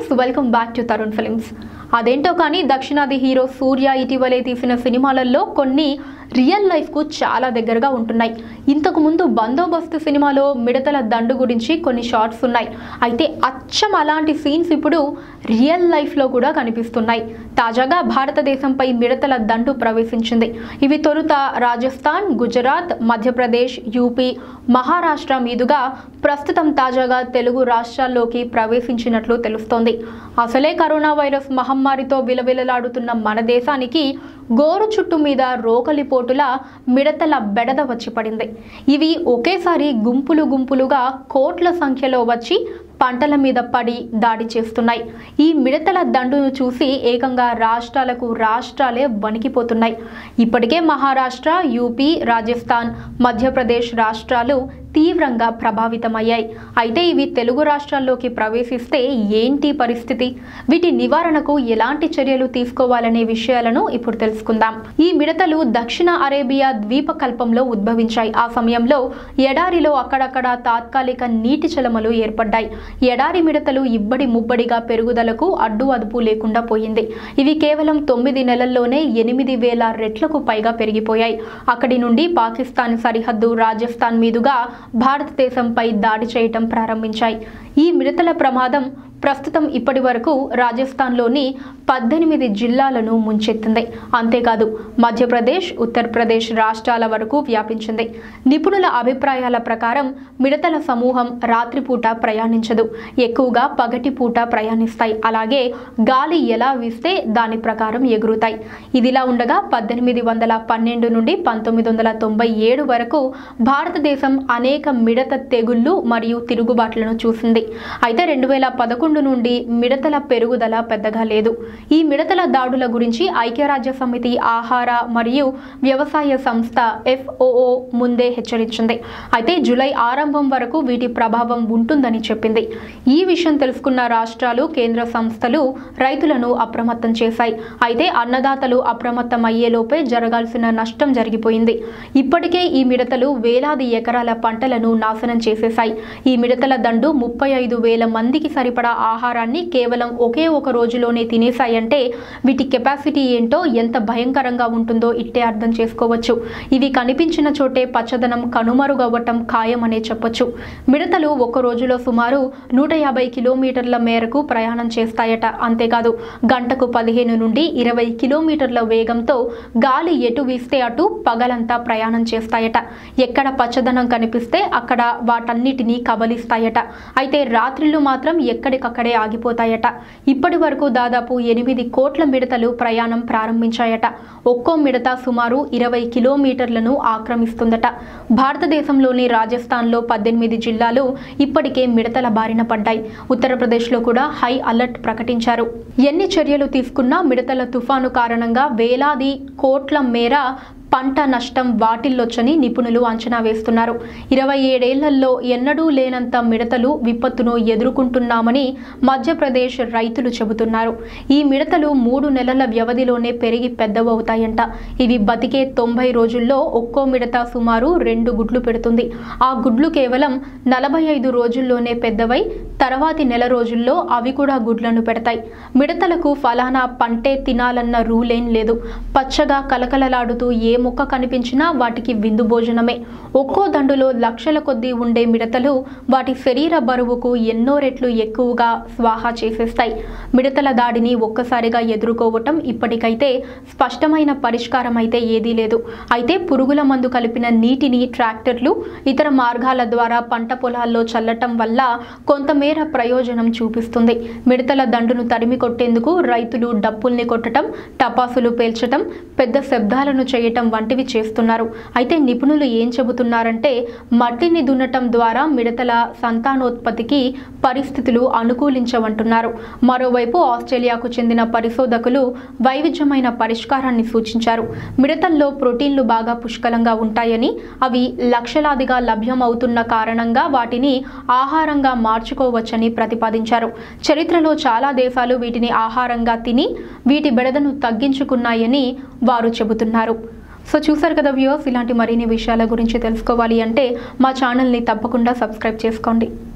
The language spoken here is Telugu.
viewers welcome back to Tarun films అదేంటో కానీ దక్షిణాది హీరో సూర్య ఇటీవలే తీసిన సినిమాలలో కొన్ని రియల్ లైఫ్కు చాలా దగ్గరగా ఉంటున్నాయి ఇంతకు ముందు బందోబస్తు సినిమాలో మిడతల దండు గురించి కొన్ని షార్ట్స్ ఉన్నాయి అయితే అచ్చం అలాంటి సీన్స్ ఇప్పుడు రియల్ లైఫ్లో కూడా కనిపిస్తున్నాయి తాజాగా భారతదేశంపై మిడతల దండు ప్రవేశించింది ఇవి తొలుత రాజస్థాన్ గుజరాత్ మధ్యప్రదేశ్ యూపీ మహారాష్ట్ర మీదుగా ప్రస్తుతం తాజాగా తెలుగు రాష్ట్రాల్లోకి ప్రవేశించినట్లు తెలుస్తోంది అసలే కరోనా వైరస్ మహమ్మారితో విలవిలలాడుతున్న మన దేశానికి గోరు చుట్టు మీద రోకలిపోటులా మిడతల బెడద వచ్చి పడింది ఇవి ఒకేసారి గుంపులు గుంపులుగా కోట్ల సంఖ్యలో వచ్చి పంటల మీద పడి దాడి చేస్తున్నాయి ఈ మిడతల దండును చూసి ఏకంగా రాష్ట్రాలకు రాష్ట్రాలే వణికిపోతున్నాయి ఇప్పటికే మహారాష్ట్ర యూపీ రాజస్థాన్ మధ్యప్రదేశ్ రాష్ట్రాలు తీవ్రంగా ప్రభావితమయ్యాయి అయితే ఇవి తెలుగు రాష్ట్రాల్లోకి ప్రవేశిస్తే ఏంటి పరిస్థితి వీటి నివారణకు ఎలాంటి చర్యలు తీసుకోవాలనే విషయాలను ఇప్పుడు తెలుసుకుందాం ఈ మిడతలు దక్షిణ అరేబియా ద్వీపకల్పంలో ఉద్భవించాయి ఆ సమయంలో ఎడారిలో అక్కడక్కడ తాత్కాలిక నీటి చలమలు ఏర్పడ్డాయి ఎడారి మిడతలు ఇబ్బడి ముబ్బడిగా పెరుగుదలకు అడ్డు అదుపు లేకుండా పోయింది ఇవి కేవలం తొమ్మిది నెలల్లోనే ఎనిమిది వేల రెట్లకు పైగా పెరిగిపోయాయి అక్కడి నుండి పాకిస్తాన్ సరిహద్దు రాజస్థాన్ మీదుగా భారతదేశంపై దాడి చేయటం ప్రారంభించాయి ఈ మిడతల ప్రమాదం ప్రస్తుతం ఇప్పటి వరకు రాజస్థాన్లోని పద్దెనిమిది జిల్లాలను ముంచెత్తింది అంతేకాదు మధ్యప్రదేశ్ ఉత్తరప్రదేశ్ రాష్ట్రాల వరకు వ్యాపించింది నిపుణుల అభిప్రాయాల ప్రకారం మిడతల సమూహం రాత్రిపూట ప్రయాణించదు ఎక్కువగా పగటిపూట ప్రయాణిస్తాయి అలాగే గాలి ఎలా వీస్తే దాని ప్రకారం ఎగురుతాయి ఇదిలా ఉండగా పద్దెనిమిది వందల పన్నెండు నుండి పంతొమ్మిది వందల తొంభై ఏడు వరకు భారతదేశం అనేక మిడత తెగుళ్ళు మరియు తిరుగుబాట్లను చూసింది అయితే రెండు వేల పదకొండు నుండి మిడతల పెరుగుదల పెద్దగా లేదు ఈ మిడతల దాడుల గురించి ఐక్యరాజ్య సమితి ఆహార మరియు వ్యవసాయ సంస్థ ఎఫ్ఓఓ ముందే హెచ్చరించింది అయితే జూలై ఆరంభం వరకు వీటి ప్రభావం ఉంటుందని చెప్పింది ఈ విషయం తెలుసుకున్న రాష్ట్రాలు కేంద్ర సంస్థలు రైతులను అప్రమత్తం చేశాయి అయితే అన్నదాతలు అప్రమత్తం అయ్యేలోపే జరగాల్సిన నష్టం జరిగిపోయింది ఇప్పటికే ఈ మిడతలు వేలాది ఎకరాల పంటలను నాశనం చేసేశాయి ఈ మిడతల దండు ముప్పై ఐదు వేల మందికి సరిపడా ఆహారాన్ని కేవలం ఒకే ఒక రోజులోనే తినేశాయంటే వీటి కెపాసిటీ ఏంటో ఎంత భయంకరంగా ఉంటుందో ఇట్టే అర్థం చేసుకోవచ్చు ఇవి కనిపించిన చోటే పచ్చదనం కనుమరుగవ్వటం ఖాయమనే చెప్పొచ్చు మిడతలు ఒక రోజులో సుమారు నూట యాభై కిలోమీటర్ల మేరకు ప్రయాణం చేస్తాయట అంతేకాదు గంటకు పదిహేను నుండి ఇరవై కిలోమీటర్ల వేగంతో గాలి ఎటు వీస్తే అటు పగలంతా ప్రయాణం చేస్తాయట ఎక్కడ పచ్చదనం కనిపిస్తే అక్కడ వాటన్నిటినీ కబలిస్తాయట అయితే రాత్రిళ్ళు మాత్రం ఎక్కడికక్కడే ఆగిపోతాయట ఇప్పటి వరకు దాదాపు ఎనిమిది కోట్ల మిడతలు ప్రయాణం ప్రారంభించాయట ఒక్కో మిడత సుమారు ఇరవై కిలోమీటర్లను ఆక్రమిస్తుందట భారతదేశంలోని రాజస్థాన్లో పద్దెనిమిది జిల్లాలు ఇప్పటికే మిడతల బారిన పడ్డాయి ఉత్తరప్రదేశ్లో కూడా హై అలర్ట్ ప్రకటించారు ఎన్ని చర్యలు తీసుకున్నా మిడతల తుఫాను కారణంగా వేలాది కోట్ల మేర పంట నష్టం వాటిల్లొచ్చని నిపుణులు అంచనా వేస్తున్నారు ఇరవై ఏడేళ్లలో ఎన్నడూ లేనంత మిడతలు విపత్తును ఎదుర్కొంటున్నామని మధ్యప్రదేశ్ రైతులు చెబుతున్నారు ఈ మిడతలు మూడు నెలల వ్యవధిలోనే పెరిగి పెద్దవవుతాయంట ఇవి బతికే తొంభై రోజుల్లో ఒక్కో మిడత సుమారు రెండు గుడ్లు పెడుతుంది ఆ గుడ్లు కేవలం నలభై ఐదు రోజుల్లోనే పెద్దవై తర్వాతి నెల రోజుల్లో అవి కూడా గుడ్లను పెడతాయి మిడతలకు ఫలానా పంటే తినాలన్న రూలేం లేదు పచ్చగా కలకలలాడుతూ ఏ మొక్క కనిపించినా వాటికి విందు భోజనమే ఒక్కో దండులో లక్షల కొద్దీ ఉండే మిడతలు వాటి శరీర బరువుకు ఎన్నో రెట్లు ఎక్కువగా స్వాహా చేసేస్తాయి మిడతల దాడిని ఒక్కసారిగా ఎదుర్కోవటం ఇప్పటికైతే స్పష్టమైన పరిష్కారం అయితే ఏదీ లేదు అయితే పురుగుల మందు కలిపిన నీటిని ట్రాక్టర్లు ఇతర మార్గాల ద్వారా పంట పొలాల్లో చల్లటం వల్ల కొంతమేర ప్రయోజనం చూపిస్తుంది మిడతల దండును తరిమి కొట్టేందుకు రైతులు డప్పుల్ని కొట్టడం టపాసులు పేల్చటం పెద్ద శబ్దాలను చేయటం వంటివి చేస్తున్నారు అయితే నిపుణులు ఏం చెబుతున్నారంటే మట్టిని దున్నటం ద్వారా మిడతల సంతానోత్పత్తికి పరిస్థితులు అనుకూలించవంటున్నారు మరోవైపు ఆస్ట్రేలియాకు చెందిన పరిశోధకులు వైవిధ్యమైన పరిష్కారాన్ని సూచించారు మిడతల్లో ప్రోటీన్లు బాగా పుష్కలంగా ఉంటాయని అవి లక్షలాదిగా లభ్యమవుతున్న కారణంగా వాటిని ఆహారంగా మార్చుకోవచ్చని ప్రతిపాదించారు చరిత్రలో చాలా దేశాలు వీటిని ఆహారంగా తిని వీటి బెడదను తగ్గించుకున్నాయని వారు చెబుతున్నారు సో చూసారు కదా వ్యూవర్స్ ఇలాంటి మరిన్ని విషయాల గురించి తెలుసుకోవాలి అంటే మా ఛానల్ని తప్పకుండా సబ్స్క్రైబ్ చేసుకోండి